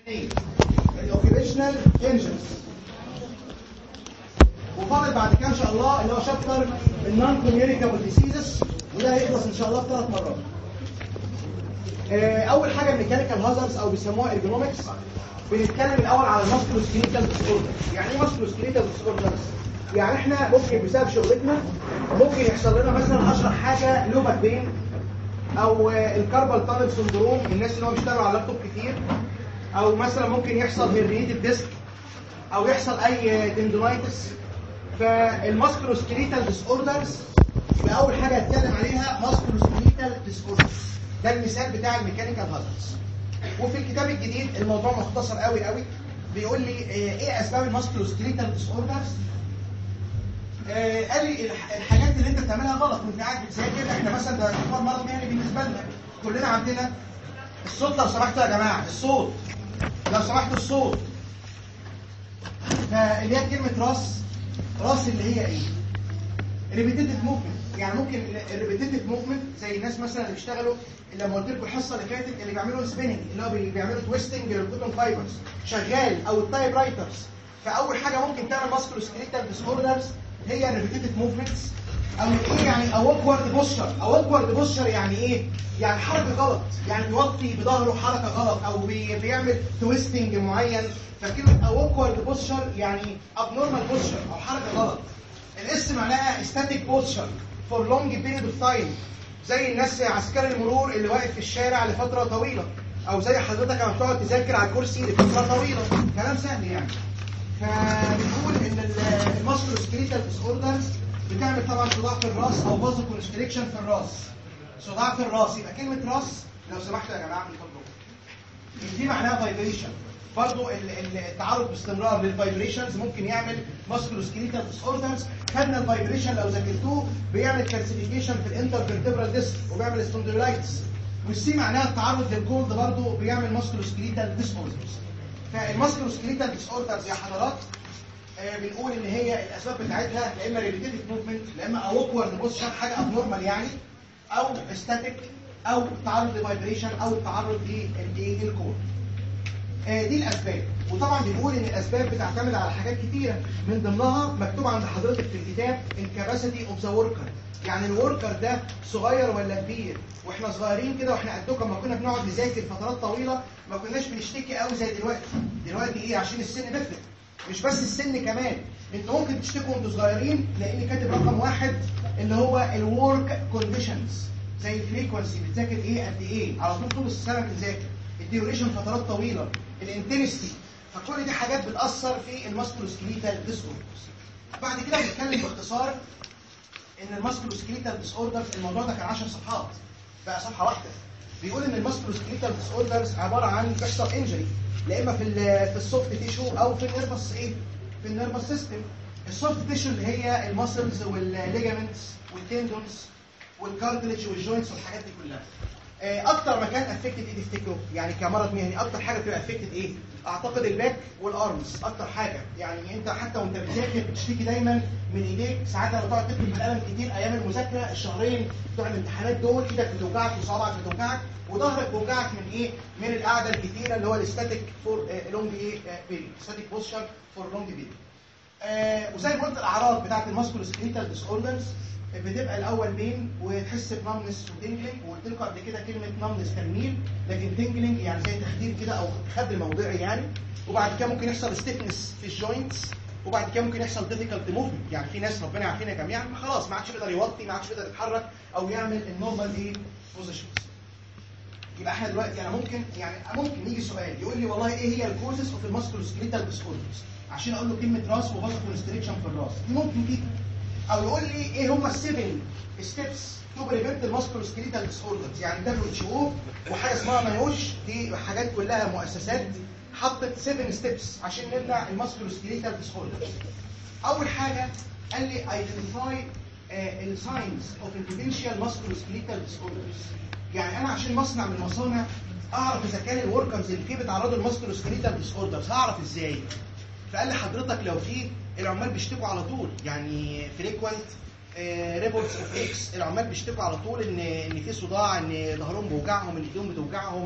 الاوكيبيشنال انجنز وفاضل بعد كده ان شاء الله اللي هو شابتر النون كوميونيكابل ديسيزز وده هيخلص ان شاء الله في ثلاث مرات. آه، اول حاجه الميكانيكال هازارds او بيسموها ايرجونومكس بنتكلم الاول على الماسكولوسكيليتال ديسوردر يعني ايه ماسكولوسكيليتال ديسوردرز؟ يعني احنا ممكن بسبب شغلتنا ممكن يحصل لنا مثلا اشهر حاجه لوبك بين او آه، الكاربال تانل سندروم الناس اللي هم بيشتغلوا على اللابتوب كتير او مثلا ممكن يحصل هيرنيتد ديسك او يحصل اي تندونايتس فالماسكولوسكيليتال ديس اوردرز يبقى اول حاجه هتكلم عليها ماسكولوسكيليتال ديس اوردرز ده المثال بتاع الميكانيكال هازارds وفي الكتاب الجديد الموضوع مختصر قوي قوي بيقول لي آه، ايه اسباب الماسكولوسكيليتال ديس اوردرز آه، قال لي الح- الحاجات اللي انت بتعملها غلط وانت قاعد بتذاكر احنا مثلا ده يعتبر مرض مهني بالنسبه لنا كلنا عندنا الصوت لو سمحتوا يا جماعه الصوت لو سمحتوا الصوت فاللي هي كلمه راس راس اللي هي ايه؟ ريبيتيتيف موفمنت يعني ممكن الريبيتيتيف موفمنت زي الناس مثلا اللي بيشتغلوا لما قلت لكم الحصه اللي فاتت اللي بيعملوا سبيننج اللي هو بي- بيعملوا تويستنج للكوتون فايبرز شغال او التايب رايترز فاول حاجه ممكن تعمل ماسكولوسكيليتال ديس اوردرز هي الريبيتيتيف موفمنتس او ايه يعني اوكورد بوستشر اوكورد بوستشر يعني ايه يعني حركه غلط يعني بيوطي بظهره حركه غلط او بي بيعمل تويستنج معين فكلمه اوكورد بوستشر يعني ابنورمال بوستشر او حركه غلط الاس معناها ستاتيك بوستشر فور لونج بيريد اوف تايم زي الناس عسكري المرور اللي واقف في الشارع لفتره طويله او زي حضرتك لما بتقعد تذاكر على الكرسي لفتره طويله كلام سهل يعني فبنقول ان الماسكولوسكيليتال ديس اوردرز بتعمل طبعا صداع في الراس او بازو كونستريكشن في الراس صداع في الراس يبقى كلمه راس لو سمحتوا يا جماعه من فضلكم دي معناها فايبريشن برضو ال- ال- التعرض باستمرار للفايبريشنز ممكن يعمل ماسكولوسكيليتال ديس اوردرز خدنا الفايبريشن لو ذاكرتوه بيعمل كالسيفيكيشن في الانترفيرتبرال ديسك وبيعمل ستونديلايتس والسي معناها التعرض للكولد برضو بيعمل ماسكولوسكيليتال ديس اوردرز فالماسكولوسكيليتال ديس اوردرز يا حضرات آه، بنقول ان هي الاسباب بتاعتها يا اما ريبيتيتيف موفمنت يا اما اوكورد بوزيشن حاجه ابنورمال يعني او ستاتيك او تعرض لفايبريشن او التعرض للايه للكور آه، دي الاسباب وطبعا بنقول ان الاسباب بتعتمد على حاجات كتيره من ضمنها مكتوب عند حضرتك في الكتاب الكباسيتي اوف ذا وركر يعني الوركر ده صغير ولا كبير واحنا صغيرين كده واحنا قدكم لما كنا بنقعد نذاكر فترات طويله ما كناش بنشتكي قوي زي دلوقتي دلوقتي ايه عشان السن بيفرق مش بس السن كمان انتوا ممكن تشتكوا وانتوا صغيرين لان كاتب رقم واحد اللي هو الورك كونديشنز زي الفريكونسي بتذاكر ايه قد ايه على طول طول السنه بنذاكر الديوريشن فترات طويله الانتنستي فكل دي حاجات بتاثر في الماسكولوسكيليتال ديسوردرز بعد كده بنتكلم باختصار ان الماسكولوسكيليتال ديس اوردرز الموضوع ده كان 10 صفحات بقى صفحه واحده بيقول ان الماسكولوسكيليتال ديس اوردرز عباره عن بيحصل انجري لا اما في ال في السوفت تيشو او في النيرفس ايه في النيرفس سيستم السوفت تيشو اللي هي الماسلز والليجامنتس والتندونز والكارتلج والجوينتس والحاجات دي كلها آه، اكتر مكان افكتد ايه تفتكروا يعني كمرض مهني اكتر حاجه بتبقى افكتد ايه اعتقد الباك والارمز اكتر حاجه يعني انت حتى وانت بتذاكر بتشتكي دايما من ايديك ساعات لما تقعد تكتب بالقلم كتير ايام المذاكره الشهرين بتوع الامتحانات دول ايدك بتوجعك وصوابعك بتوجعك وظهرك بيوجعك من ايه من القعده الكتيره اللي هو الاستاتيك فور لونج ايه بيريد ستاتيك بوستشر فور لونج بيريد آه وزي ما قلت الاعراض بتاعت الماسكولوسكيليتال ديس اوردرز بتبقى الاول بين وتحس بنمنس وتنجلينج وقلت لكم قبل كده كلمه نمنس تنميل لكن تنجلينج يعني زي تخدير كده او خد موضعي يعني وبعد كده ممكن يحصل ستيفنس في الجوينتس وبعد كده ممكن يحصل ديفيكالت موفمنت يعني في ناس ربنا يعافينا جميعا خلاص ما عادش بيقدر يوطي ما عادش بيقدر يتحرك او يعمل النورمال ايه بوزيشنز يبقى احنا دلوقتي انا ممكن يعني ممكن يجي سؤال يقول لي والله ايه هي الكوزز اوف الماسكولوسكيليتال ديسوردرز عشان اقول له كلمه راس وباخد كونستريكشن في الراس دي ممكن كده او يقول لي ايه هم السيفن ستيبس تو بريفنت الماسكولوسكيليتال ديسوردرز يعني دبليو اتش او وحاجه اسمها مايوش دي حاجات كلها مؤسسات حطت 7 ستيبس عشان نمنع الماسكولوسكيليتال ديسوردرز اول حاجه قال لي ايدنتيفاي الساينز اوف البوتنشال ماسكولوسكيليتال ديسوردرز يعني انا عشان مصنع من المصانع اعرف اذا كان الوركرز اللي فيه بيتعرضوا للماسكولوسكيليتال ديسوردرز هعرف ازاي فقال لي حضرتك لو في العمال بيشتكوا على طول يعني فريكوينت ريبورتس اوف اكس العمال بيشتكوا على طول ان ان في صداع ان ظهرهم بيوجعهم ان ايديهم بتوجعهم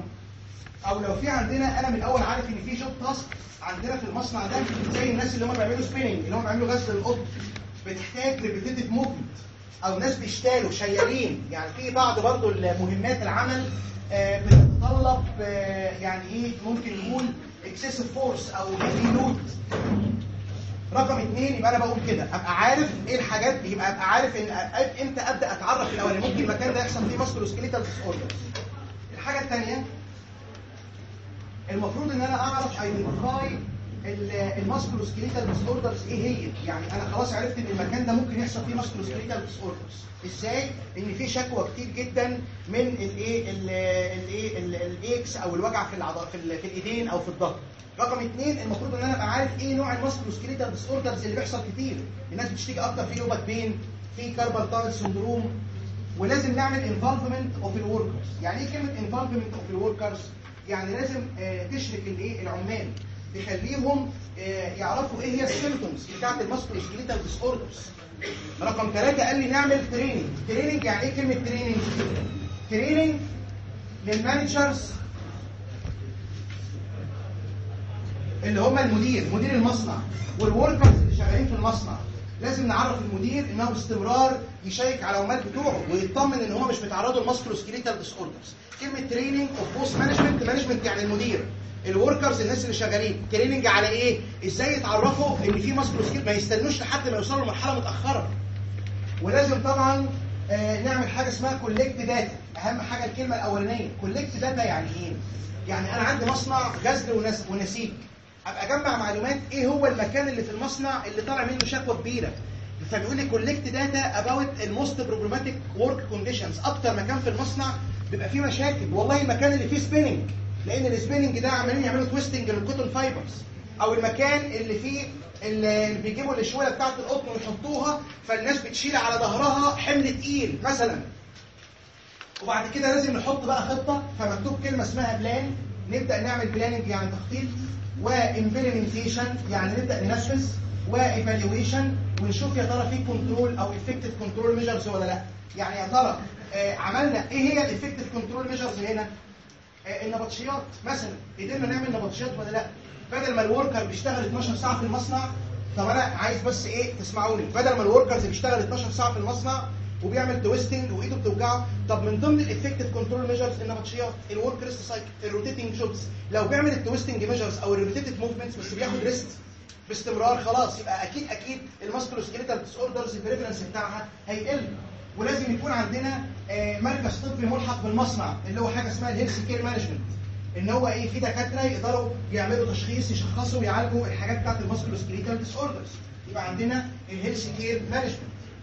او لو في عندنا انا من الاول عارف ان في جوب تاسك عندنا في المصنع ده زي الناس اللي هم بيعملوا سبيننج اللي هم بيعملوا غسل القطن بتحتاج ريبيتيتيف موفمنت او ناس بيشتغلوا شيالين يعني في بعض برضو المهمات العمل آه، بتتطلب آه، يعني ايه ممكن نقول اكسسيف فورس او هيفي لود رقم اثنين يبقى انا بقول كده ابقى عارف ايه الحاجات يبقى ابقى عارف ان أ- امتى ابدا اتعرف الاول ممكن المكان ده يحصل فيه ماسكولوسكيليتال ديس اوردر الحاجه الثانيه المفروض ان انا اعرف ايدنتيفاي الماسكولوسكيليتال ديس اوردرز ايه هي يعني انا خلاص عرفت ان المكان ده ممكن يحصل فيه ماسكولوسكيليتال ديس اوردرز ازاي ان في شكوى كتير جدا من الايه الايه الاكس او الوجع في العضلات في, ال- في الايدين او في الظهر رقم اثنين المفروض ان انا ابقى عارف ايه نوع الماسكولوسكيليتال ديس اوردرز اللي بيحصل كتير الناس بتشتكي اكتر في لوبك بين في كاربال تانل سندروم ولازم نعمل انفولفمنت اوف الوركرز يعني ايه كلمه انفولفمنت اوف الوركرز يعني لازم آه، تشرك الايه العمال تخليهم آه، يعرفوا ايه هي السيمبتومز بتاعت الماسكولوسكيليتال ديس اوردرز رقم ثلاثة قال لي نعمل تريننج تريننج يعني ايه كلمه تريننج تريننج للمانجرز اللي هم المدير مدير المصنع والوركرز اللي شغالين في المصنع لازم نعرف المدير انه باستمرار يشيك على العمال بتوعه ويطمن ان هم مش بيتعرضوا لماسكولوسكيليتال ديس اوردرز كلمه تريننج اوف بوست مانجمنت مانجمنت يعني المدير الوركرز الناس اللي شغالين تريننج على ايه ازاي يتعرفوا ان في ماسكولوسكيليتال ما يستنوش لحد ما يوصلوا لمرحله متاخره ولازم طبعا آه، نعمل حاجه اسمها كولكت داتا اهم حاجه الكلمه الاولانيه كولكت داتا يعني ايه يعني انا عندي مصنع غزل ونس- ونسيج ابقى اجمع معلومات ايه هو المكان اللي في المصنع اللي طالع منه شكوى كبيره فبيقول لي كولكت داتا اباوت الموست بروبلماتيك ورك كونديشنز اكتر مكان في المصنع بيبقى فيه مشاكل والله المكان اللي فيه سبيننج لان السبيننج ده عمالين يعملوا تويستنج للكوتون فايبرز او المكان اللي فيه اللي بيجيبوا الشويه بتاعت القطن ويحطوها فالناس بتشيل على ظهرها حمل تقيل مثلا وبعد كده لازم نحط بقى خطه فمكتوب كلمه اسمها بلان نبدا نعمل بلاننج يعني تخطيط وامبلمنتيشن يعني نبدا ننفذ وايفالويشن ونشوف يا ترى في كنترول او افكتيف كنترول ميجرز ولا لا يعني يا ترى آه، عملنا ايه هي الافكتيف كنترول ميجرز هنا آه، النبطشيات مثلا قدرنا نعمل نبطشيات ولا لا بدل ما الوركر بيشتغل 12 ساعه في المصنع طب انا عايز بس ايه تسمعوني بدل ما الوركرز بيشتغل 12 ساعه في المصنع وبيعمل تويستنج وايده بتوجعه طب من ضمن الافكتيف كنترول ميجرز النبطشيات الورك ريست سايكل الروتيتنج جوبز لو بيعمل التويستنج ميجرز او الروتيتنج موفمنتس بس بياخد ريست باستمرار خلاص يبقى اكيد اكيد الماسكولوسكيليتال ديس اوردرز البريفرنس بتاعها هيقل ولازم يكون عندنا آه، مركز طبي ملحق بالمصنع اللي هو حاجه اسمها الهيلث كير مانجمنت ان هو ايه في دكاتره يقدروا يعملوا تشخيص يشخصوا ويعالجوا الحاجات بتاعت الماسكولوسكيليتال ديس اوردرز يبقى عندنا الهيلث كير مانجمنت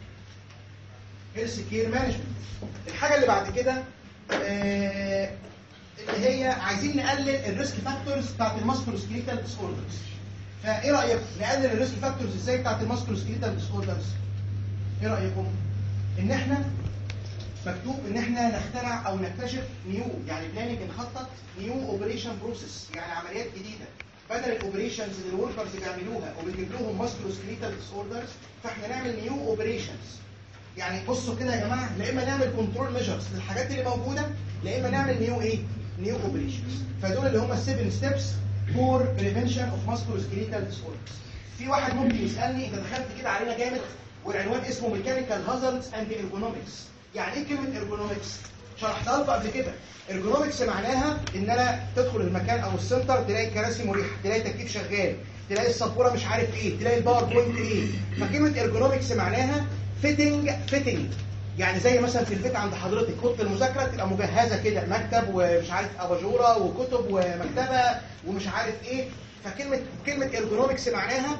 هيلث كير مانجمنت الحاجه اللي بعد كده آه، اللي هي عايزين نقلل الريسك فاكتورز بتاعت الماسكولوسكيليتال ديس اوردرز فايه رايكم نقلل الريسك فاكتورز ازاي بتاعت الماسكولوسكيليتال ديس اوردرز ايه رايكم ان احنا مكتوب ان احنا نخترع او نكتشف نيو يعني بلاننج نخطط نيو اوبريشن بروسيس يعني عمليات جديده بدل الاوبريشنز اللي الوركرز بيعملوها وبنجيب لهم ماسكولوسكيليتال ديس اوردرز فاحنا نعمل نيو اوبريشنز يعني بصوا كده يا جماعه لا اما نعمل كنترول ميجرز للحاجات اللي موجوده لا اما نعمل نيو ايه نيو اوبريشنز فدول اللي هم السيفن ستيبس فور بريفنشن اوف ماسكولوسكيليتال ديس اوردرز في واحد ممكن يسالني انت دخلت كده علينا جامد والعنوان اسمه ميكانيكال هازاردز اند ارجونومكس يعني ايه كلمه ارجونومكس شرحتها لكم قبل كده ارجونومكس معناها ان انا تدخل المكان او السنتر تلاقي الكراسي مريحه تلاقي التكييف شغال تلاقي السبوره مش عارف ايه تلاقي الباوربوينت ايه فكلمه ارجونومكس معناها فيتنج فيتنج يعني زي مثلا في البيت عند حضرتك اوضه المذاكره تبقى مجهزه كده مكتب ومش عارف اباجوره وكتب ومكتبه ومش عارف ايه فكلمه كلمه ارجونومكس معناها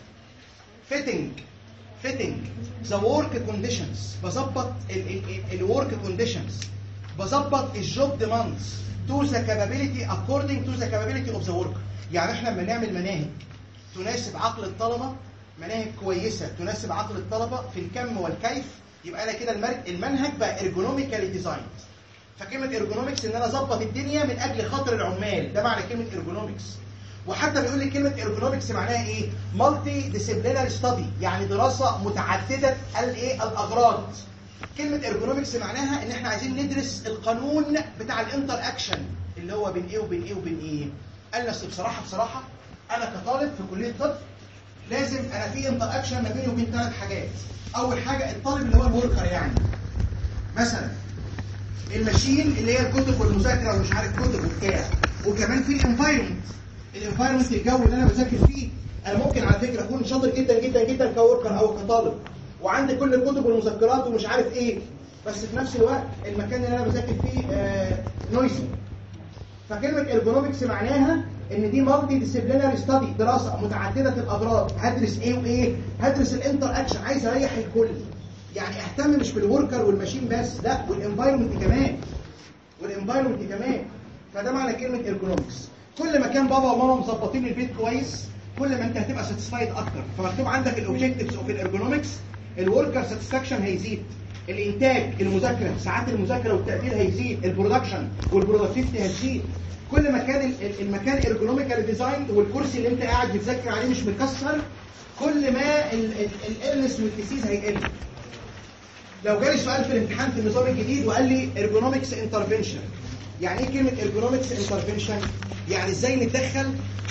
فيتنج فيتنج ذا ورك كونديشنز بظبط الورك كونديشنز بظبط الجوب ديماندز تو ذا كابابيلتي اكوردنج تو ذا كابابيلتي اوف ذا ورك يعني احنا لما نعمل مناهج تناسب عقل الطلبه مناهج كويسه تناسب عقل الطلبه في الكم والكيف يبقى انا كده المر- المنهج بقى ارجونوميكالي ديزايند فكلمه ارجونومكس ان انا اظبط الدنيا من اجل خاطر العمال ده معنى كلمه ارجونومكس وحتى بيقول لي كلمه ارجونومكس معناها ايه مالتي ديسيبلينري ستادي يعني دراسه متعدده الايه الاغراض كلمه ارجونومكس معناها ان احنا عايزين ندرس القانون بتاع الانتر اكشن اللي هو بين ايه وبين ايه وبين ايه قال لي بصراحه بصراحه انا كطالب في كليه طب لازم انا في انتر اكشن ما بيني وبين ثلاث حاجات اول حاجه الطالب اللي هو الوركر يعني مثلا الماشين اللي هي الكتب والمذاكره ومش عارف كتب وبتاع وكمان في الانفايرمنت الانفايرمنت الجو اللي انا بذاكر فيه انا ممكن على فكره اكون شاطر جدا جدا جدا كوركر او كطالب وعندي كل الكتب والمذكرات ومش عارف ايه بس في نفس الوقت المكان اللي انا بذاكر فيه آه نويسي فكلمه ارجونومكس معناها ان دي مالتي ديسيبلينري ستادي دراسه متعدده الاغراض هدرس ايه وايه هدرس الانتر اكشن عايز اريح الكل يعني اهتم مش بالوركر والماشين بس لا والانفايرمنت كمان والانفايرمنت كمان فده معنى كلمه ارجونومكس كل ما كان بابا وماما مظبطين البيت كويس كل ما انت هتبقى ساتيسفايد اكتر فمكتوب عندك الاوبجكتيفز اوف الارجونومكس الوركر ساتسفاكشن هيزيد الانتاج المذاكره ساعات المذاكره والتقدير هيزيد البرودكشن والبرودكتيفيتي هتزيد كل ما كان المكان ارجونوميكال ديزاين والكرسي اللي انت قاعد بتذاكر عليه مش مكسر كل ما الالنس والديسيز هيقل لو جالي سؤال في الامتحان في النظام الجديد وقال لي ارجونومكس انترفنشن يعني ايه كلمه ارجونومكس انترفنشن يعني ازاي نتدخل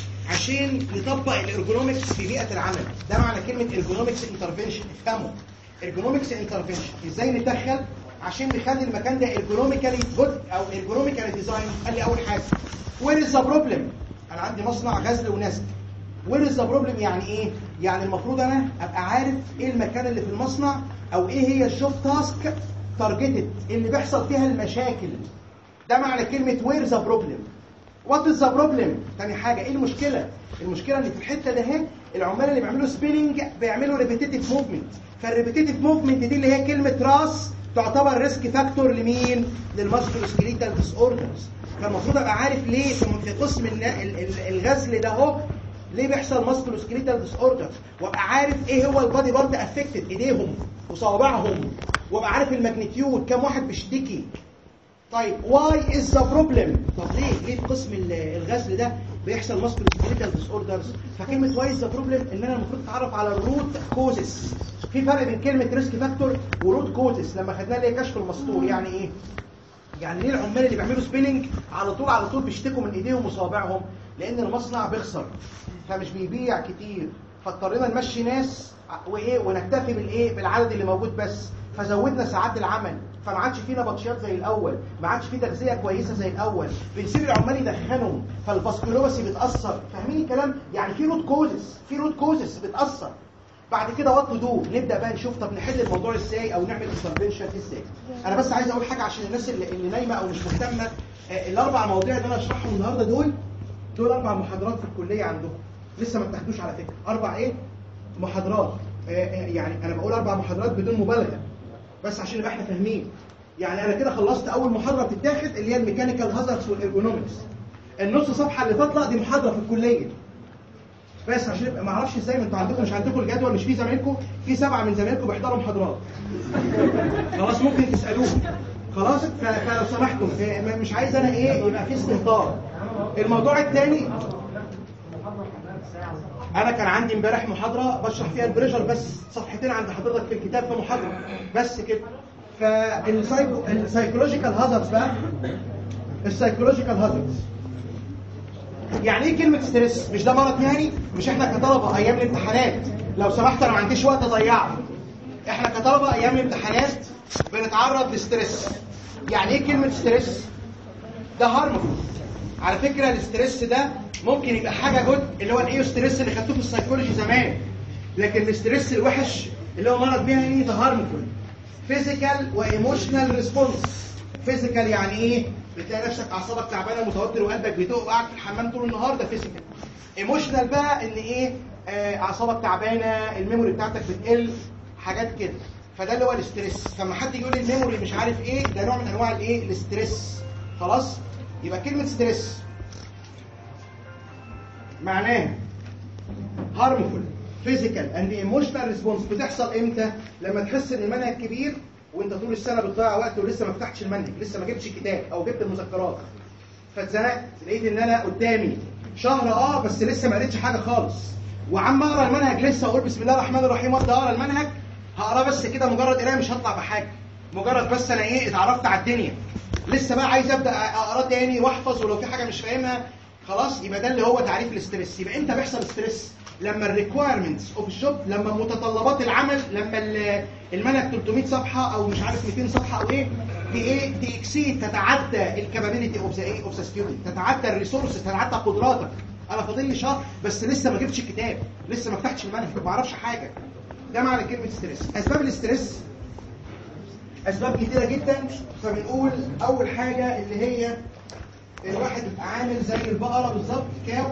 عشان نطبق الارجونومكس في بيئه العمل ده معنى كلمه ارجونومكس انترفنشن افهموا ارجونومكس انترفنشن ازاي نتدخل عشان نخلي المكان ده ارجونوميكالي جود او ارجونوميكالي ديزاين قال لي اول حاجه وير از ذا بروبلم انا عندي مصنع غزل ونسج وير از ذا بروبلم يعني ايه يعني المفروض انا ابقى عارف ايه المكان اللي في المصنع او ايه هي الجوب تاسك تارجتد اللي بيحصل فيها المشاكل ده معنى كلمه وير ذا بروبلم وات از ذا بروبلم تاني حاجه ايه المشكله المشكله ان في الحته ده اهي العمال اللي بيعملوا سبيلنج بيعملوا ريبيتيتيف موفمنت فالريبيتيتيف موفمنت دي اللي هي كلمه راس تعتبر ريسك فاكتور لمين للماسكولو سكيليتال ديس اوردرز فالمفروض ابقى عارف ليه في قسم الغزل ده اهو ليه بيحصل ماسكولو سكيليتال ديس اوردرز وابقى عارف ايه هو البادي بارت افكتد ايديهم وصوابعهم وابقى عارف الماجنتيود كام واحد بيشتكي طيب واي از ذا بروبلم طب ليه ليه في قسم الغزل ده بيحصل ماسكولو سكيليتال ديس اوردرز فكلمه واي از ذا بروبلم ان انا المفروض اتعرف على الروت كوزز في فرق بين كلمه ريسك فاكتور وروت كوزز لما خدناها اللي هي كشف المسطور يعني ايه يعني ليه العمال اللي بيعملوا سبيننج على طول على طول بيشتكوا من ايديهم وصوابعهم لان المصنع بيخسر فمش بيبيع كتير فاضطرينا نمشي ناس وايه ونكتفي بالايه بالعدد اللي موجود بس فزودنا ساعات العمل فما عادش في نبطشيات زي الاول ما عادش في تغذيه كويسه زي الاول بنسيب العمال يدخنوا فالفاسكولوسي بتاثر فاهمين الكلام يعني في روت كوزس في روت كوزس بتاثر بعد كده وات دو نبدا بقى نشوف طب نحل الموضوع ازاي او نعمل انترفنشن ازاي انا بس عايز اقول حاجه عشان الناس اللي, اللي نايمه او مش مهتمه آه الاربع مواضيع اللي انا اشرحهم النهارده دول دول اربع محاضرات في الكليه عندهم لسه ما اتاخدوش على فكره اربع ايه محاضرات آه يعني انا بقول اربع محاضرات بدون مبالغه بس عشان نبقى احنا فاهمين يعني انا كده خلصت اول محاضره بتتاخد اللي هي الميكانيكال هازاردز والارجونومكس النص صفحه اللي فاضله دي محاضره في الكليه بس عشان يبقى ما اعرفش ازاي ما انتوا عندكم مش عندكم الجدول مش في زمايلكم في سبعه من زمايلكم بيحضروا محاضرات خلاص ممكن تسالوهم خلاص فلو سمحتم مش عايز انا ايه يبقى في استهتار الموضوع الثاني انا كان عندي امبارح محاضره بشرح فيها البريشر بس صفحتين عند حضرتك في الكتاب في محاضره بس كده فالسايكو السايكولوجيكال هازاردز بقى السايكولوجيكال هازاردز يعني ايه كلمه ستريس مش ده مرض مهني مش احنا كطلبه ايام الامتحانات لو سمحت انا ما عنديش وقت اضيعه احنا كطلبه ايام الامتحانات بنتعرض لستريس يعني ايه كلمه ستريس ده هارمفول على فكره الاستريس ده ممكن يبقى حاجه جود اللي هو الايو ستريس اللي خدتوه في السايكولوجي زمان لكن الاستريس الوحش اللي هو مرض مهني ده هارمفول فيزيكال وايموشنال ريسبونس فيزيكال يعني ايه بتلاقي نفسك اعصابك تعبانه ومتوتر وقلبك بيدق وقاعد في الحمام طول النهار ده فيزيكال ايموشنال بقى ان ايه آه اعصابك تعبانه الميموري بتاعتك بتقل حاجات كده فده اللي هو الاستريس فلما حد يقول لي الميموري مش عارف ايه ده نوع من انواع الايه الاستريس خلاص يبقى كلمه ستريس معناها هارمفول فيزيكال اند ايموشنال ريسبونس بتحصل امتى لما تحس ان المنهج كبير وانت طول السنه بتضيع وقت ولسه ما فتحتش المنهج لسه ما جبتش الكتاب او جبت المذكرات فاتزنقت لقيت ان انا قدامي شهر اه بس لسه ما قريتش حاجه خالص وعم اقرا المنهج لسه اقول بسم الله الرحمن الرحيم وابدا اقرا المنهج هقراه بس كده مجرد قرايه مش هطلع بحاجه مجرد بس انا ايه اتعرفت على الدنيا لسه بقى عايز ابدا اقرا تاني واحفظ ولو في حاجه مش فاهمها خلاص يبقى ده اللي هو تعريف الاسترس يبقى امتى بيحصل ستريس لما الريكويرمنتس اوف الجوب لما متطلبات العمل لما ال- المنهج 300 صفحه او مش عارف 200 صفحه او ايه دي ايه دي اكسيد تتعدى الكابابيلتي اوف ذا ايه اوف ذا ستودنت تتعدى الريسورسز تتعدى قدراتك انا فاضل لي شهر بس لسه ما جبتش الكتاب لسه ما فتحتش المنهج ما بعرفش حاجه ده معنى كلمه ستريس اسباب الاسترس اسباب كتيره جدا فبنقول اول حاجه اللي هي الواحد يبقى عامل زي البقره بالظبط كاو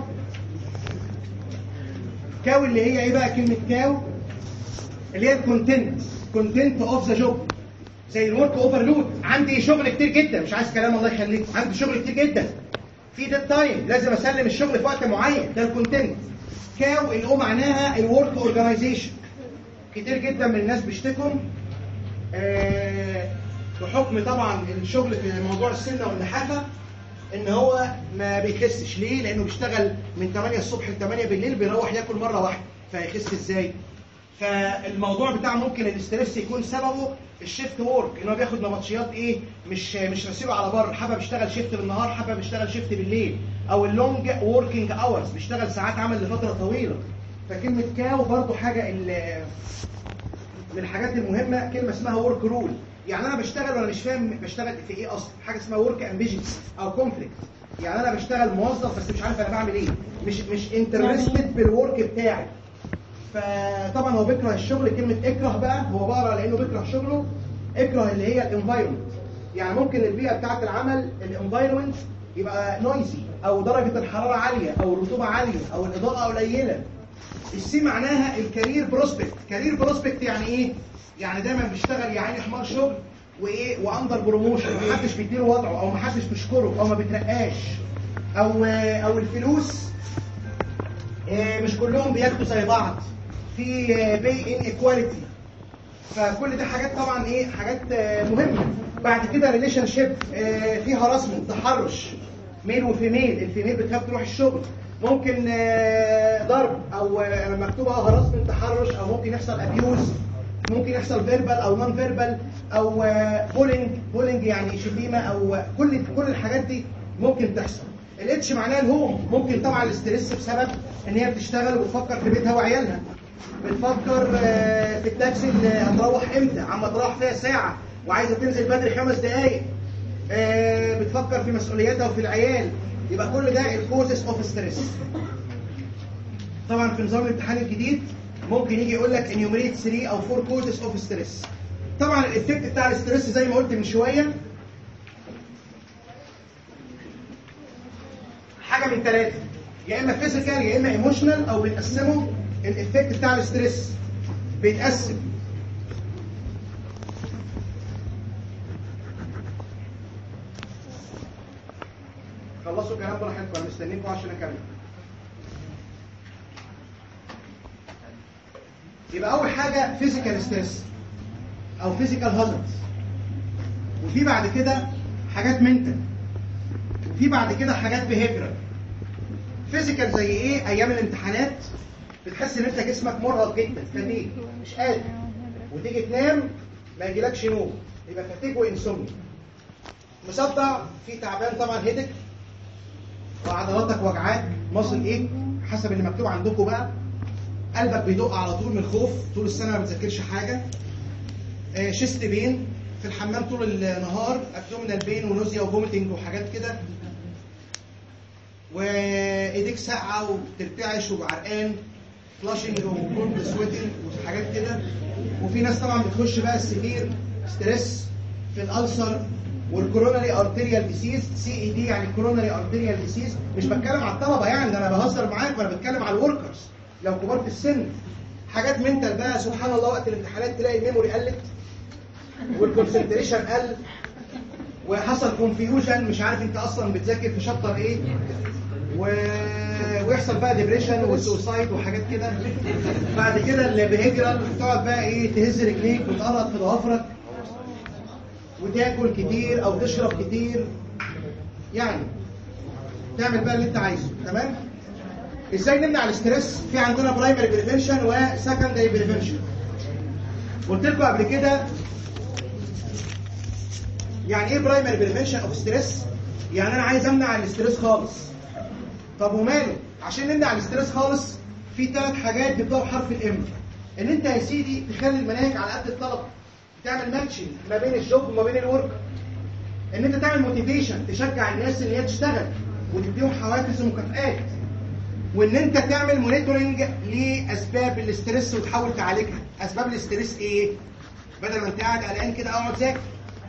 كاو اللي هي ايه بقى كلمه كاو اللي هي الكونتنت كونتنت اوف ذا جوب زي الورك اوفرلود عندي شغل كتير جدا مش عايز كلام الله يخليك عندي شغل كتير جدا في ديد تايم لازم اسلم الشغل في وقت معين ده الكونتنت كاو اللي هو معناها الورك اورجانيزيشن كتير جدا من الناس بيشتكوا آه، بحكم طبعا الشغل في موضوع السمنه والنحافه ان هو ما بيخسش ليه؟ لانه بيشتغل من 8 الصبح ل 8 بالليل بيروح ياكل مره واحده فيخس ازاي؟ فالموضوع بتاع ممكن الاسترس يكون سببه الشيفت وورك ان هو بياخد نبطشيات ايه مش مش راسيله على بره حابب يشتغل شيفت بالنهار حابب يشتغل شيفت بالليل او اللونج وركينج اورز بيشتغل ساعات عمل لفتره طويله فكلمه كاو برضو حاجه ال- من الحاجات المهمه كلمه اسمها ورك رول يعني انا بشتغل وانا مش فاهم بشتغل في ايه اصلا حاجه اسمها ورك امبيجنس او كونفليكت يعني انا بشتغل موظف بس مش عارف انا بعمل ايه مش مش انترستد بالورك بتاعي فطبعا هو بيكره الشغل كلمه اكره بقى هو بقرا لانه بيكره شغله اكره اللي هي الانفايرمنت يعني ممكن البيئه بتاعه العمل الانفايرمنت يبقى نويزي او درجه الحراره عاليه او الرطوبه عاليه او الاضاءه قليله السي معناها الكارير بروسبكت كارير بروسبكت يعني ايه يعني دايما بيشتغل يا عيني حمار شغل وايه واندر بروموشن محدش بيديله وضعه او محدش بيشكره او ما بيترقاش او او الفلوس آه، مش كلهم بياخدوا زي بعض في باي ان ايكواليتي فكل دي حاجات طبعا ايه حاجات آه، مهمه بعد كده ريليشن شيب في هراسمنت تحرش ميل وفيميل الفيميل بتخاف تروح الشغل ممكن آه، ضرب او آه، مكتوب اه هراسمنت تحرش او ممكن يحصل ابيوز ممكن يحصل فيربال او نون فيربال او بولينج بولينج يعني شتيمه او كل كل الحاجات دي ممكن تحصل الاتش معناها الهوم ممكن طبعا الاسترس بسبب ان هي بتشتغل وبتفكر في بيتها وعيالها بتفكر آه، في التاكسي اللي هتروح امتى عم تروح فيها ساعه وعايزه تنزل بدري خمس دقائق آه، بتفكر في مسؤولياتها وفي العيال يبقى كل ده الكوزز اوف ستريس طبعا في نظام الامتحان الجديد ممكن يجي يقول لك انيوميريت 3 او 4 كوزز اوف ستريس طبعا الايفكت بتاع الاستريس زي ما قلت من شويه حاجه من ثلاثه يا اما فيزيكال يا اما ايموشنال او بنقسمه الايفكت بتاع الاستريس بيتقسم خلصوا الكلام براحتكم انا مستنيكم عشان اكمل يبقى اول حاجه فيزيكال ستريس او فيزيكال هازارد وفي بعد كده حاجات منتال وفي بعد كده حاجات بيهيفيرال فيزيكال زي ايه ايام الامتحانات بتحس ان انت جسمك مرهق جدا فاتيج مش قادر وتيجي تنام ما يجيلكش نوم يبقى فاتيج وانسومنيا مصدع في تعبان طبعا هيدك وعضلاتك وجعاك مصل ايه حسب اللي مكتوب عندكم بقى قلبك بيدق على طول من الخوف طول السنه ما بتذاكرش حاجه آه، شيست بين في الحمام طول النهار ابدومينال بين ونوزيا وفوميتنج وحاجات كده وايديك ساقعه وبترتعش وعرقان فلاشنج وكولد سويتنج وحاجات كده وفي ناس طبعا بتخش بقى السيفير ستريس في الالسر والكوروناري ارتيريال ديسيز سي اي دي يعني كوروناري ارتيريال ديسيز مش بتكلم على الطلبه يعني ده انا بهزر معاك وانا بتكلم على الوركرز لو كبار في السن حاجات منتال بقى سبحان الله وقت الامتحانات تلاقي الميموري قلت والكونسنتريشن قل وحصل كونفيوجن مش عارف انت اصلا بتذاكر في شابتر ايه و... ويحصل بقى ديبريشن وسوسايد وحاجات كده بعد كده البيهيفيرال تقعد بقى ايه تهز رجليك وتقرط في ضوافرك وتاكل كتير او تشرب كتير يعني تعمل بقى اللي انت عايزه تمام ازاي نمنع الاسترس في عندنا برايمري بريفنشن وسكندري بريفنشن قلت لكم قبل كده يعني ايه برايمري بريفنشن اوف ستريس يعني انا عايز امنع الاستريس خالص طب وماله عشان نمنع الاستريس خالص في ثلاث حاجات بيبداوا بحرف الام ان انت يا سيدي تخلي المناهج على قد الطلبه تعمل ماتشنج ما بين الجوب وما بين الورك ان انت تعمل موتيفيشن تشجع الناس ان هي تشتغل وتديهم حوافز ومكافآت وان انت تعمل مونيتورنج لاسباب الاسترس وتحاول تعالجها اسباب الاسترس ايه بدل ما انت قاعد قلقان كده اقعد ذاكر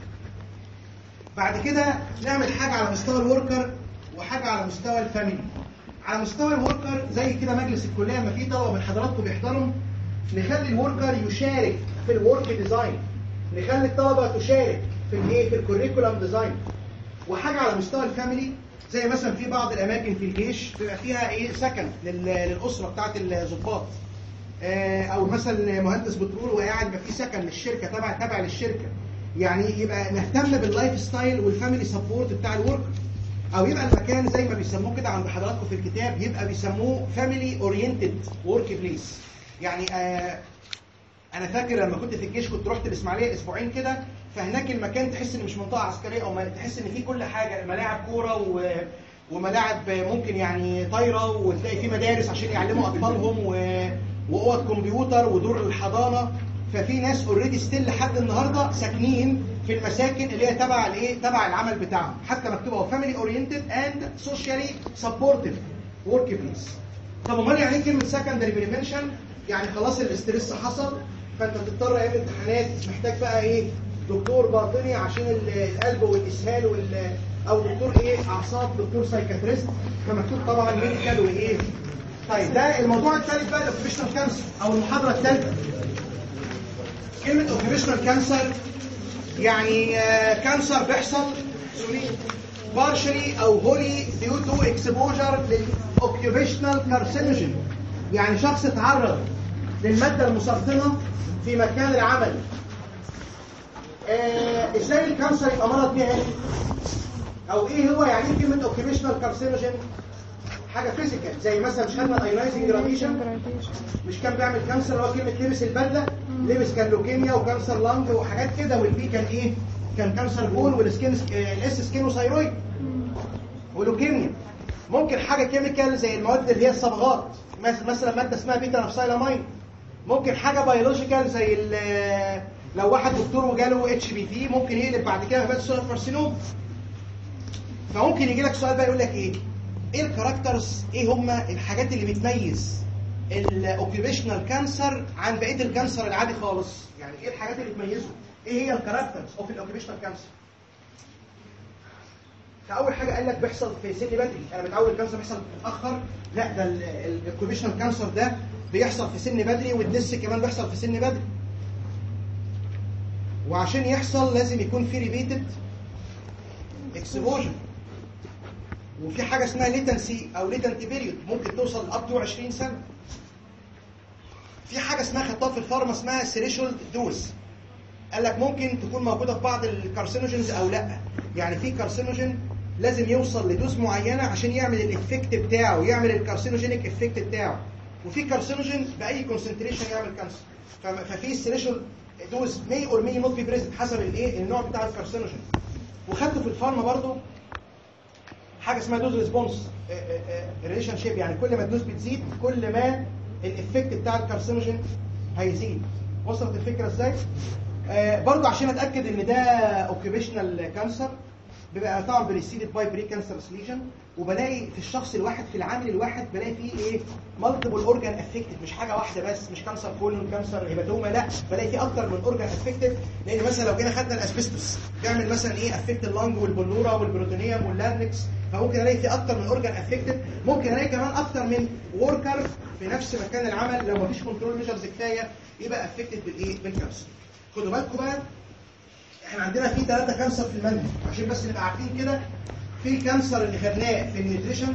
بعد كده نعمل حاجه على مستوى الوركر وحاجه على مستوى الفاميلي على مستوى الوركر زي كده مجلس الكليه لما في طلبه من حضراتكم بيحضروا نخلي الوركر يشارك في الورك ديزاين نخلي الطلبه تشارك في الايه في الكوريكولم ديزاين وحاجه على مستوى الفاميلي زي مثلا في بعض الاماكن في الجيش بيبقى فيها ايه سكن لل- للاسره بتاعت الضباط آه، او مثلا مهندس بترول وقاعد يبقى في سكن للشركه تبع تبع للشركه يعني يبقى نهتم باللايف ستايل والفاميلي سبورت بتاع الورك او يبقى المكان زي ما بيسموه كده عند حضراتكم في الكتاب يبقى بيسموه فاميلي اورينتد ورك بليس يعني آه انا فاكر لما كنت في الجيش كنت رحت الاسماعيليه اسبوعين كده فهناك المكان تحس ان مش منطقه عسكريه او ما- تحس ان فيه كل حاجه ملاعب كوره و... وملاعب ممكن يعني طايره وتلاقي فيه مدارس عشان يعلموا اطفالهم و... واوض كمبيوتر ودور الحضانه ففي ناس اوريدي ستيل لحد النهارده ساكنين في المساكن اللي هي تبع الايه تبع العمل بتاعهم حتى مكتوبه هو فاميلي اورينتد اند سوشيالي سبورتيف ورك بليس طب امال يعني ايه كلمه سكندري بريفنشن يعني خلاص الاسترس حصل فانت بتضطر ايام امتحانات محتاج بقى ايه دكتور باطني عشان ال- القلب والاسهال وال او دكتور ايه اعصاب دكتور سايكاتريست فمكتوب طبعا ميديكال وايه طيب ده الموضوع الثالث بقى الاوكيبيشنال كانسر او المحاضره الثالثه كلمه اوكيبيشنال كانسر يعني كانسر بيحصل partially او wholly due to exposure للاوكيوبيشنال كارسينوجين يعني شخص اتعرض للماده المسرطنه في مكان العمل آه، ازاي الكانسر يبقى مرض جهني او ايه هو يعني ايه كلمه اوكيوبيشنال كارسينوجين حاجه فيزيكال زي مثلا مش خدنا الايونايزنج راديشن مش كان بيعمل كانسر اللي هو كلمه لبس البدله لبس كان لوكيميا وكانسر لانج وحاجات كده والبي كان ايه كان كانسر بول والسكين الاس سكينوثايرويد ولوكيميا ممكن حاجه كيميكال زي المواد اللي هي الصبغات مث- مثلا ماده اسمها بيتا نفسايلامين ممكن حاجه بيولوجيكال زي ال- لو واحد دكتور وجاله اتش بي في ممكن يقلب بعد كده هبات سولار كارسينوم فممكن يجي لك سؤال بقى يقول لك ايه ايه الكاركترز ايه هم الحاجات اللي بتميز الاوكيبيشنال كانسر عن بقيه الكانسر العادي خالص يعني ايه الحاجات اللي تميزه ايه هي الكاركترز اوف الاوكيبيشنال كانسر فاول حاجه قال لك بيحصل في سن بدري انا متعود الكانسر بيحصل متاخر لا ده الاوكيبيشنال كانسر ده بيحصل في سن بدري والدس كمان بيحصل في سن بدري وعشان يحصل لازم يكون في ريبيتد اكسبوجر وفي حاجه اسمها ليتنسي او ليتنتي بيريود ممكن توصل اب تو 20 سنه في حاجه اسمها خطاب في الفارما اسمها سيريشولد دوز قال لك ممكن تكون موجوده في بعض الكارسينوجينز او لا يعني في كارسينوجين لازم يوصل لدوز معينه عشان يعمل الافكت بتاعه يعمل الكارسينوجينيك افكت بتاعه وفي كارسينوجين باي كونسنتريشن يعمل كانسر فم- ففي السيريشال دوز مي اور مي نوت بي بريزنت حسب الايه النوع بتاع الكارسينوجين وخدته في الفارما برضو حاجه اسمها دوز ريسبونس ريليشن شيب يعني كل ما الدوز بتزيد كل ما الافكت بتاع الكارسينوجين هيزيد وصلت الفكره ازاي؟ آه برضو عشان اتاكد ان ده اوكيبيشنال كانسر بيبقى طبعا بريسيدد باي بري كانسرس ليجن وبلاقي في الشخص الواحد في العامل الواحد بلاقي فيه ايه مالتيبل اورجان افكتد مش حاجه واحده بس مش كانسر كولون كانسر هيباتوما لا بلاقي فيه اكتر من اورجان افكتد لان مثلا لو جينا خدنا الاسبستوس بيعمل مثلا ايه افكت اللنج والبلوره والبروتونيوم واللارنكس فممكن الاقي فيه اكتر من اورجان افكتد ممكن الاقي كمان اكتر من وركر في نفس مكان العمل لو مفيش كنترول ميجرز كفايه يبقى افكتد بالايه بالكانسر خدوا بالكم بقى احنا عندنا في ثلاثة كانسر في المنهج عشان بس نبقى عارفين كده في كانسر اللي خدناه في النيوتريشن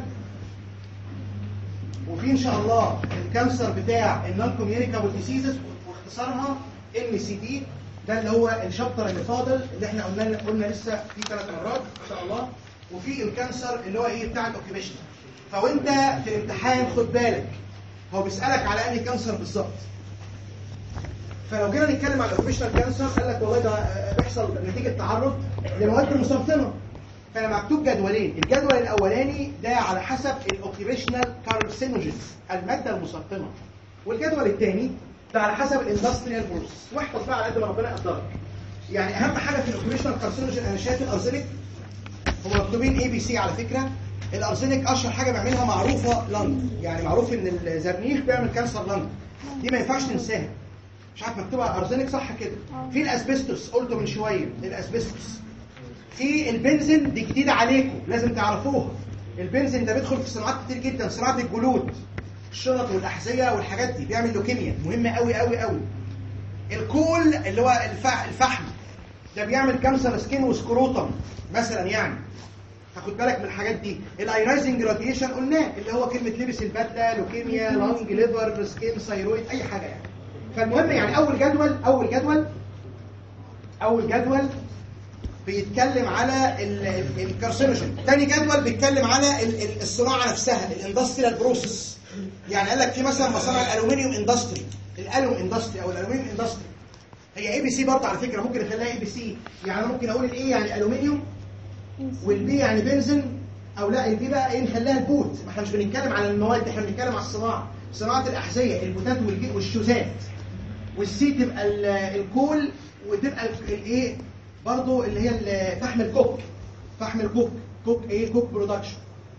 وفي ان شاء الله الكانسر بتاع النون كوميونيكابل ديسيزز واختصارها ام سي دي ده اللي هو الشابتر اللي فاضل اللي احنا قلنا قلنا لسه في ثلاث مرات ان شاء الله وفي الكانسر اللي هو ايه بتاع الاوكيبيشن فوانت في الامتحان خد بالك هو بيسالك على انهي كانسر بالظبط فلو جينا نتكلم على الاوكيبيشنال كانسر قال لك والله ده آه، بيحصل نتيجه تعرض للمواد المسرطنه فانا مكتوب جدولين الجدول الاولاني ده على حسب الاوكيبيشنال كارسينوجينز الماده المسرطنه والجدول الثاني ده على حسب الاندستريال بروسس واحفظ بقى على قد ما ربنا يقدرك يعني اهم حاجه في الاوكيبيشنال كارسينوجين انا شايف الارسنك هم مكتوبين اي بي سي على فكره الارسنك اشهر حاجه بيعملها معروفه لنج يعني معروف ان الزرنيخ بيعمل كانسر لنج دي ما ينفعش تنساها مش عارف مكتوبه ارسنك صح كده في الاسبستوس قلته من شويه الاسبستوس في البنزين دي جديده عليكم لازم تعرفوها البنزين ده بيدخل في صناعات كتير جدا صناعه الجلود الشنط والاحذيه والحاجات دي بيعمل لوكيميا مهمه قوي قوي قوي الكول اللي هو الفح الفحم ده بيعمل كانسر سكين وسكروتم مثلا يعني تاخد بالك من الحاجات دي الايرايزنج راديشن قلناه اللي هو كلمه لبس البدله لوكيميا لانج ليفر سكين ثايرويد اي حاجه يعني فالمهم يعني اول جدول اول جدول اول جدول بيتكلم على الكارسينوجين تاني جدول بيتكلم على ال- ال- الصناعه نفسها الاندستريال بروسيس يعني قال لك في مثلا مصانع الالومنيوم اندستري الالوم اندستري او الالومنيوم اندستري هي اي بي سي برضه على فكره ممكن نخليها اي بي سي يعني أنا ممكن اقول الاي يعني الومنيوم والبي يعني بنزين او لا البي بقى ايه نخليها البوت ما احنا مش بنتكلم على المواد احنا بنتكلم على الصناعه صناعه الاحذيه البوتات والجي- والشوزات والسي تبقى ال- الكول وتبقى ال- الايه برضو اللي هي ال- فحم الكوك فحم الكوك كوك ايه كوك برودكشن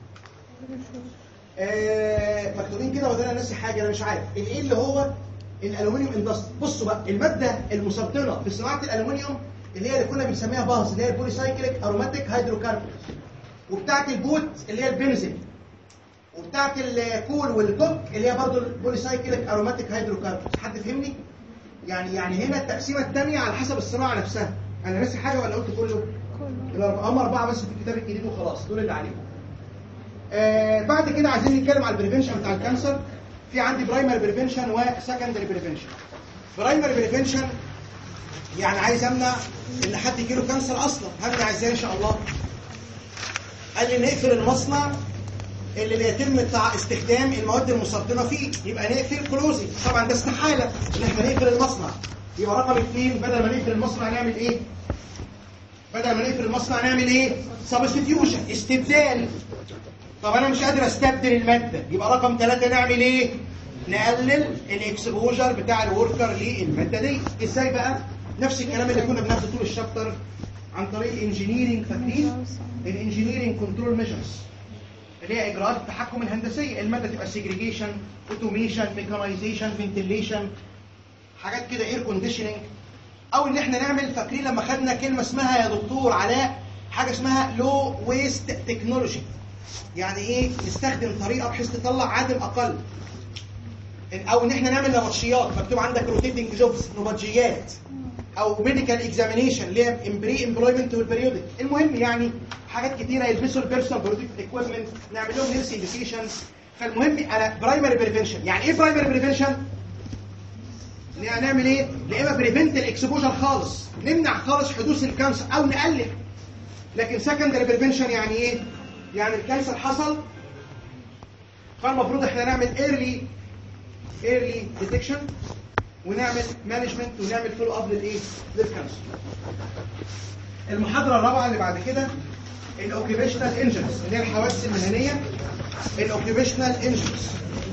آه مكتوبين كده وده انا ناسي حاجه انا مش عارف الايه اللي هو الالومنيوم اندستري بصوا بقى الماده المسرطنه في صناعه الالومنيوم اللي هي اللي كنا بنسميها باز اللي هي البوليسايكليك اروماتيك هيدروكربونز وبتاعه البوت اللي هي البنزين وبتاعه الكول والكوك اللي هي برضو البوليسايكليك اروماتيك هيدروكربونز حد فهمني يعني يعني هنا التقسيمه الثانيه على حسب الصناعه نفسها انا ناسي حاجه ولا قلت كله الأربعة- هم اربعه بس في الكتاب الجديد وخلاص دول اللي عليهم آه بعد كده عايزين نتكلم على البريفنشن بتاع الكانسر في عندي برايمري بريفنشن وسكندري بريفنشن برايمري بريفنشن يعني عايز امنع ان حد يجيله كانسر اصلا همنع ازاي ان شاء الله قال لي نقفل المصنع اللي بيتم تع- استخدام المواد المسرطنه فيه يبقى نقفل كلوزنج طبعا ده استحاله ان احنا نقفل المصنع يبقى رقم اثنين بدل ما نقفل المصنع نعمل ايه بدل ما نقفل المصنع نعمل ايه سبستيوشن استبدال طب انا مش قادر استبدل الماده يبقى رقم ثلاثة نعمل ايه نقلل الاكسبوجر بتاع الوركر للماده دي ازاي بقى نفس الكلام اللي كنا بناخده طول الشابتر عن طريق الانجينيرنج فاكرين الانجينيرنج كنترول ميجرز اللي هي اجراءات التحكم الهندسيه الماده تبقى سيجريجيشن اوتوميشن ميكانيزيشن فنتيليشن حاجات كده اير كونديشننج او ان احنا نعمل فاكرين لما خدنا كلمه اسمها يا دكتور علاء حاجه اسمها لو ويست تكنولوجي يعني ايه نستخدم طريقه بحيث تطلع عادم اقل او ان احنا نعمل نبطشيات مكتوب عندك روتيتنج جوبز نبطشيات او ميديكال اكزامينيشن اللي هي بري امبلويمنت والبريودك المهم يعني حاجات كتيره يلبسوا البيرسونال بروتكتيف ايكويبمنت نعمل لهم هيلث اديوكيشن فالمهم انا برايمري بريفنشن يعني ايه برايمري بريفنشن نعمل ايه يا اما بريفنت الاكسبوجر خالص نمنع خالص حدوث الكانسر او نقلل لكن سكندري بريفنشن يعني ايه يعني الكانسر حصل فالمفروض احنا نعمل ايرلي ايرلي ديتكشن ونعمل مانجمنت ونعمل فولو اب للايه للكانسر المحاضره الرابعه اللي بعد كده الاوكيبيشنال انجنز اللي هي الحوادث المهنيه الاوكيبيشنال انجنز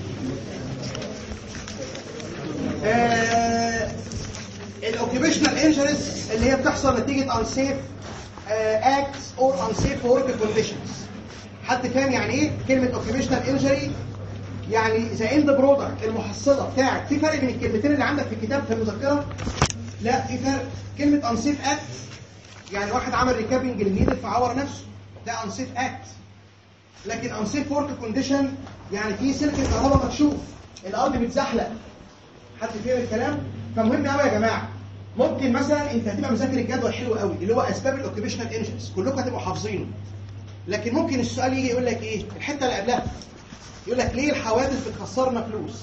الاوكيبيشنال انجنز اللي هي بتحصل نتيجه unsafe acts or unsafe work conditions حد فاهم يعني ايه كلمه اوكيبيشنال انجري يعني ذا اند برودكت المحصله بتاعت في فرق بين الكلمتين اللي عندك في الكتاب في المذكره لا في فرق كلمه انسيف اكت يعني واحد عمل ريكابنج للنيدل فعور نفسه ده انسيف اكت لكن انسيف ورك كونديشن يعني في سلك الكهرباء مكشوف الارض بتزحلق حد فاهم الكلام فمهم قوي يا جماعه ممكن مثلا انت هتبقى مذاكر الجدول حلو قوي اللي هو اسباب الاوكيبيشنال انجنز كلكم هتبقوا حافظينه لكن ممكن السؤال يجي يقول لك ايه الحته اللي قبلها يقول لك ليه الحوادث بتخسرنا فلوس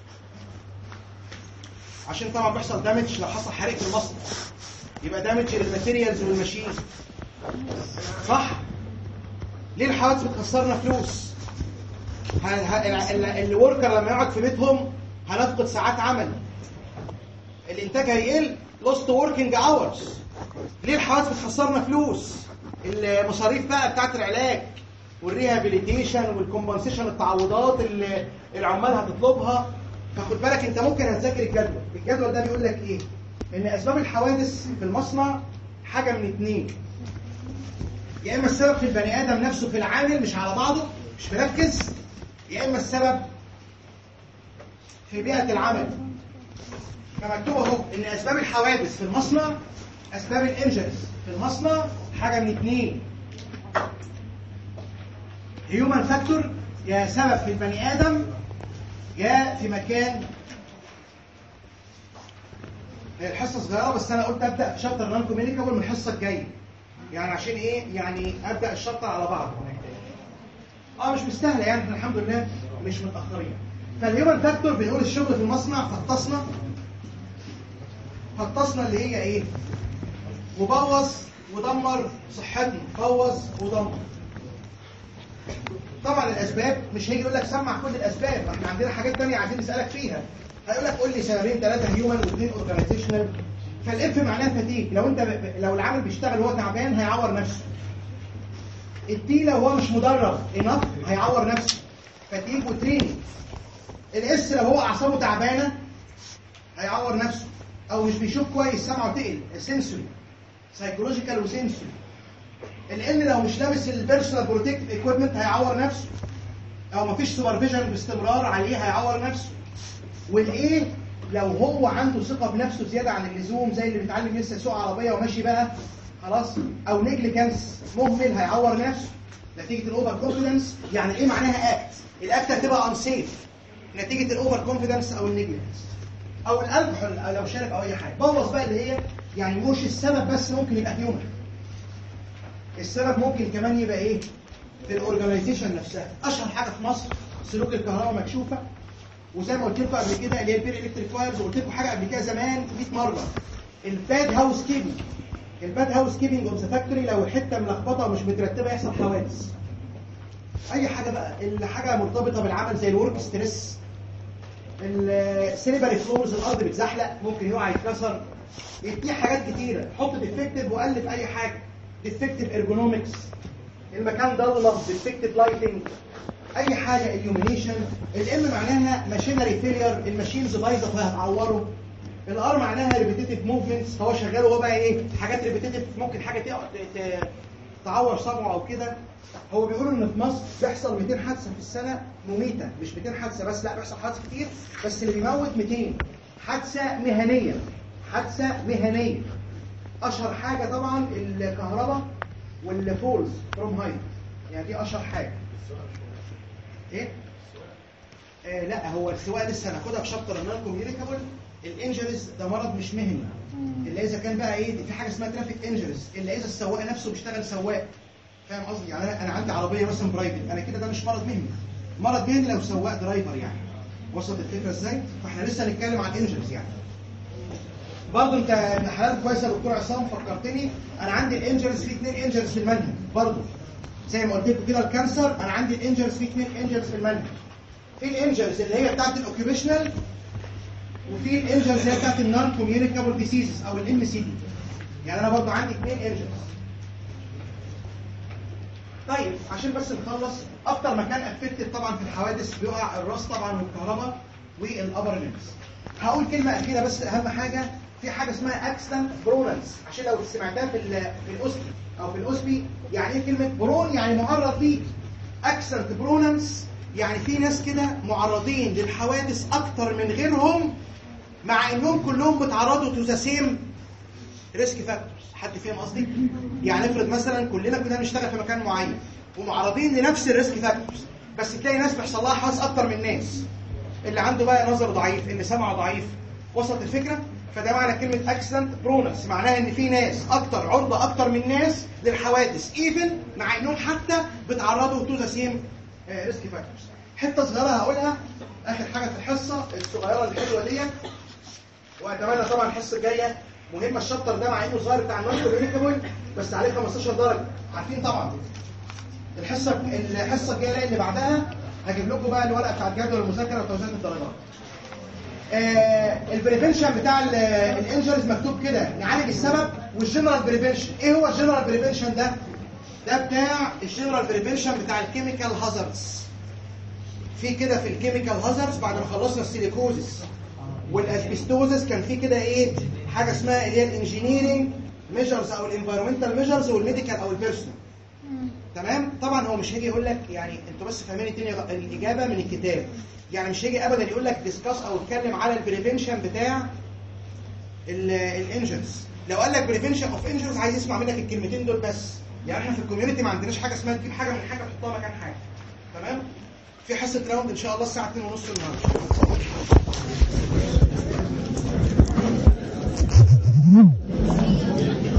عشان طبعا بيحصل دامج لو حصل حريق في المصنع يبقى دامج للماتيريالز والماشين صح ليه الحوادث بتخسرنا فلوس الوركر لما يقعد في بيتهم هنفقد ساعات عمل الانتاج هيقل لوست وركينج اورز ليه الحوادث بتخسرنا فلوس المصاريف بقى بتاعت العلاج والريهابيليتيشن والكومبنسيشن التعويضات اللي العمال هتطلبها فخد بالك انت ممكن هتذاكر الجدول الجدول ده بيقول لك ايه ان اسباب الحوادث في المصنع حاجه من اتنين يا اما السبب في البني ادم نفسه في العامل مش على بعضه مش مركز يا اما السبب في بيئه العمل فمكتوب اهو ان اسباب الحوادث في المصنع اسباب الانجرز في المصنع حاجه من اتنين هيومن فاكتور يا سبب في البني ادم يا في مكان الحصه صغيره بس انا قلت ابدا في شابتر نون كوميونيكابل من الحصه الجايه يعني عشان ايه يعني ابدا الشابتر على بعض اه مش مستاهله يعني احنا الحمد لله مش متاخرين فالهيومن فاكتور بنقول الشغل في المصنع فطسنا فطسنا اللي هي ايه وبوظ ودمر صحتنا بوظ ودمر طبعا الاسباب مش هيجي يقول لك سمع كل الاسباب احنا عندنا حاجات تانية عايزين نسالك فيها هيقول لك قول لي سببين ثلاثه هيومن واثنين اورجانيزيشنال فالاف معناها فتيك لو انت ب... لو العامل بيشتغل وهو تعبان هيعور نفسه التي لو هو مش مدرب انف هيعور نفسه فتيك وتريننج الاس لو هو اعصابه تعبانه هيعور نفسه او مش بيشوف كويس سمعه تقل سنسوري سايكولوجيكال وسنسوري الان لو مش لابس البيرسونال بروتكتيف ايكويبمنت هيعور نفسه او مفيش سوبرفيجن باستمرار عليه هيعور نفسه والايه لو هو عنده ثقه بنفسه زياده عن اللزوم زي اللي بيتعلم لسه يسوق عربيه وماشي بقى خلاص او نيجليجنس مهمل هيعور نفسه نتيجه الاوفر كونفيدنس يعني ايه معناها اكت الاكت هتبقى انسيف نتيجه الاوفر كونفيدنس او النيجليجنس او الالكحول لو شارب او اي حاجه بوظ بقى اللي هي يعني مش السبب بس ممكن يبقى هيومن السبب ممكن كمان يبقى ايه في الاورجنايزيشن نفسها اشهر حاجه في مصر سلوك الكهرباء مكشوفه وزي ما قلت لكم قبل كده اللي هي البير الكتريك وايرز وقلت لكم حاجه قبل كده زمان 100 مره الباد هاوس كيبنج الباد هاوس كيبنج اوف ذا فاكتوري لو الحته ملخبطه ومش مترتبه يحصل حوادث اي حاجه بقى الحاجه مرتبطه بالعمل زي الورك ستريس السيليبري فلورز الارض بتزحلق ممكن يقع يتكسر في حاجات كتيره حط ديفكتيف والف اي حاجه ديفكتيف ارجونومكس المكان ضلمه ديفكتيف لايتنج اي حاجه اليومينيشن الام معناها ماشينري فيلير الماشينز بايظه فهتعوره الار معناها ريبيتيتيف موفمنتس فهو شغال وهو بقى ايه حاجات ريبيتيتيف ممكن حاجه تعور صبعه او كده هو بيقول ان في مصر بيحصل 200 حادثه في السنه مميته مش 200 حادثه بس لا بيحصل حادث كتير بس اللي بيموت 200 حادثه مهنيه حادثه مهنيه اشهر حاجه طبعا الكهرباء والفولز فروم هايت يعني دي اشهر حاجه ايه آه لا هو السواقه لسه هناخدها في شابتر النون كوميونيكابل الانجريز ده مرض مش مهني الا اذا كان بقى ايه في حاجه اسمها ترافيك انجريز الا اذا السواق نفسه بيشتغل سواق فاهم قصدي يعني انا انا عندي عربيه مثلا برايفت انا كده ده مش مرض مهني مرض مهني لو سواق درايفر يعني وصلت الفكره ازاي فاحنا لسه هنتكلم عن انجريز يعني برضه انت ابن حلال كويس يا دكتور عصام فكرتني انا عندي الانجرز في اثنين انجرز في المنهج برضه زي ما قلت لكم كده الكانسر انا عندي الانجرز في اثنين انجرز في المنهج في الانجرز اللي هي بتاعت الاوكيوبيشنال وفي الانجرز اللي هي بتاعت النون كوميونيكابل ديسيزز او الام سي دي يعني انا برضه عندي اثنين انجرز طيب عشان بس نخلص اكتر مكان افكتد طبعا في الحوادث بيقع الراس طبعا والكهرباء والابر ليمز هقول كلمه اخيره بس اهم حاجه في حاجه اسمها اكسنت برونانس عشان لو سمعتها في في الاوسبي او في الاوسبي يعني ايه كلمه برون يعني معرض ليه اكسنت برونانس يعني في ناس كده معرضين للحوادث اكتر من غيرهم مع انهم كلهم بيتعرضوا تو ذا سيم ريسك فاكتورز حد فاهم قصدي يعني افرض مثلا كلنا كنا بنشتغل في مكان معين ومعرضين لنفس الريسك فاكتورز بس تلاقي ناس بيحصل لها حوادث اكتر من ناس اللي عنده بقى نظر ضعيف اللي سمعه ضعيف وصلت الفكره فده معنى كلمة اكسلنت برونس معناها ان في ناس اكتر عرضة اكتر من ناس للحوادث ايفن مع انهم حتى بيتعرضوا تو ذا سيم ريسك فاكتورز حتة صغيرة هقولها اخر حاجة في الحصة الصغيرة الحلوة ديت واتمنى طبعا الحصة الجاية مهمة الشابتر ده مع انه صغير بتاع النون كوميونيكابل بس عليه 15 درجة عارفين طبعا الحصة الحصة الجاية اللي بعدها هجيب لكم بقى الورقة بتاع الجدول المذاكرة وتوزيع الدرجات البريفنشن بتاع الانجريز مكتوب كده نعالج السبب والجنرال بريفنشن ايه هو الجنرال بريفنشن ده ده بتاع الجنرال بريفنشن بتاع الكيميكال هازاردز في كده في الكيميكال هازاردز بعد ما خلصنا السيليكوزس والاسبستوزس كان في كده ايه حاجه اسمها اللي هي الانجينيرنج ميجرز او الانفيرمنتال ميجرز والميديكال او البيرسونال تمام طبعا هو مش هيجي يقول لك يعني انتوا بس فاهمين الدنيا الاجابه من الكتاب يعني مش هيجي ابدا يقول لك ديسكاس او اتكلم على البريفنشن بتاع الانجنز لو قال لك بريفنشن اوف انجنز عايز يسمع منك الكلمتين دول بس يعني احنا في الكوميونتي ما عندناش حاجه اسمها تجيب حاجه من حاجه تحطها مكان حاجه تمام في حصه راوند ان شاء الله الساعه 2:30 النهارده